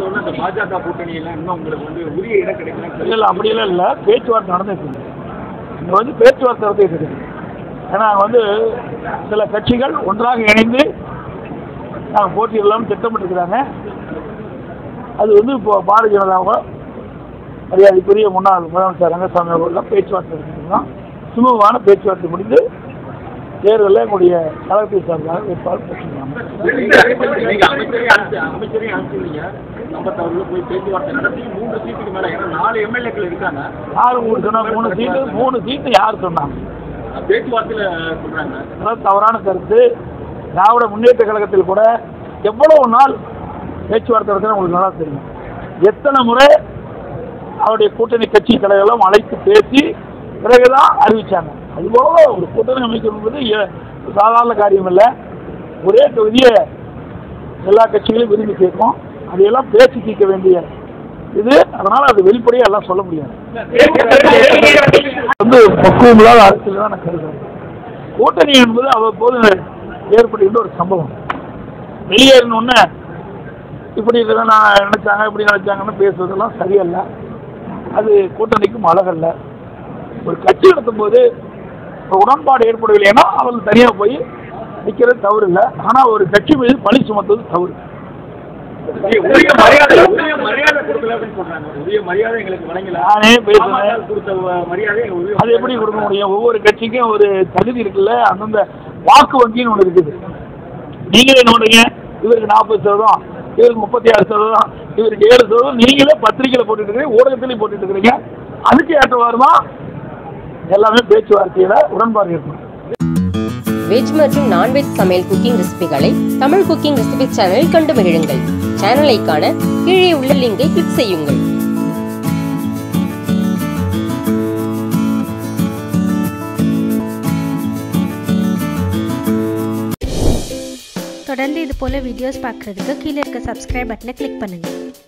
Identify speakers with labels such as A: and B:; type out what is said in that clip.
A: பொறுத்தவரை இந்த பாஜக கூட்டணி எல்லாம் இன்னும் உங்களுக்கு வந்து உரிய இடம் கிடைக்கல
B: இல்லை அப்படியெல்லாம் இல்லை பேச்சுவார்த்தை நடந்துட்டு இருக்கு இங்கே வந்து பேச்சுவார்த்தை நடந்துட்டு இருக்குது ஏன்னா வந்து சில கட்சிகள் ஒன்றாக இணைந்து நாங்கள் போட்டியிடலாம்னு திட்டமிட்டுருக்கிறாங்க அது வந்து இப்போ பாரதிய ஜனதாவோ மரியாதைக்குரிய முன்னாள் முதலமைச்சர் ரங்கசாமி அவர்கள்லாம் பேச்சுவார்த்தை நடத்திருக்கோம் சுமூகமான பேச்சுவார்த்தை முடிந்து தேர்தலில் எங்களுடைய கலெக்டர் சார்பாக வேட்பாளர் பெற்றுருக்காங்க
A: நீங்க அமைச்சரையும் அனுப்பிச்சு அமைச்சரையும் அனுப்பிச்சிருந்தீங்க சம்பத் அவர்கள் போய் பேச்சுவார்த்தை நடத்தி மூன்று சீட்டுக்கு மேல ஏன்னா நாலு எம்எல்ஏக்கள் இருக்காங்க
B: யார் உங்களுக்கு சொன்னா மூணு சீட்டு மூணு சீட்டு யார் சொன்னாங்க
A: பேச்சுவார்த்தையில சொல்றாங்க
B: அதெல்லாம் தவறான கருத்து திராவிட முன்னேற்ற கழகத்தில் கூட எவ்வளவு நாள் பேச்சுவார்த்தை நடத்தினா உங்களுக்கு நல்லா தெரியும் எத்தனை முறை அவருடைய கூட்டணி கட்சி தலைவர்களும் அழைத்து பேசி பிறகுதான் அறிவிச்சாங்க அதுபோல ஒரு கூட்டணி அமைக்கணுங்கிறது எ- சாதாரண காரியம் இல்லை ஒரே தொகுதியை எல்லா கட்சிகளையும் விரும்பி கேட்கும் அதையெல்லாம் பேசி தீர்க்க வேண்டிய இது அதனால அது வெளிப்படையாக எல்லாம் சொல்ல முடியாது வந்து பக்குவம் இல்லாத அரசியல் தான் நான் கருதுறேன் கூட்டணி என்பது அவ்வப்போது ஏற்படுகின்ற ஒரு சம்பவம் வெளியேறினோடனே இப்படி இதெல்லாம் நான் நினைச்சாங்க இப்படி நினைச்சாங்கன்னு பேசுறதெல்லாம் சரியல்ல அது கூட்டணிக்கும் அழகல்ல ஒரு கட்சி நடத்தும் போது ஒரு உடன்பாடு ஏற்படவில்லைன்னா அவர்கள் தனியாக போய் நிற்கிறது தவறு இல்லை ஆனால் ஒரு கட்சி மீது பழி சுமத்துவது தவறு
A: உரிய மரியாதை உரிய மரியாதை கொடுக்கல அப்படின்னு சொல்றாங்க உரிய மரியாதை எங்களுக்கு வழங்கல
B: நானே பேசுனேன்.
A: பாமக கொடுத்த வ- மரியாதை எங்களுக்கு உரிய
B: அது எப்படி கொடுக்க முடியும் ஒவ்வொரு கட்சிக்கும் ஒரு தகுதி இருக்குல்ல அந்தந்த வாக்கு வங்கின்னு ஒன்று இருக்குது நீங்களே என்ன பண்றீங்க இவருக்கு நாற்பது சதவீதம் இவருக்கு முப்பத்தி ஆறு சதவீதம் இவருக்கு ஏழு சதவீதம் நீங்களே பத்திரிக்கையில் போட்டுட்டு இருக்கிறீங்க ஊடகத்திலையும் போட்டுட்டு இருக்கிறீங்க அதுக்கு ஏற்றவாறுமா எல்லாமே பேச்சுவார்த்தையில உடன்பாடு இருக்கணும்
C: வெஜ் மற்றும் நான்வெஜ் சமையல் குக்கிங் ரெசிபிகளை தமிழ் குக்கிங் ரெசிபி சேனலில் கண்டு மகிழுங்கள் சேனலை காண கீழே உள்ள லிங்கை கிளிக் செய்யுங்கள்
D: தொடர்ந்து இது போல் வீடியோஸ் பார்க்குறதுக்கு கீழே இருக்க சப்ஸ்கிரைப் பட்டனை கிளிக் பண்ணுங்கள்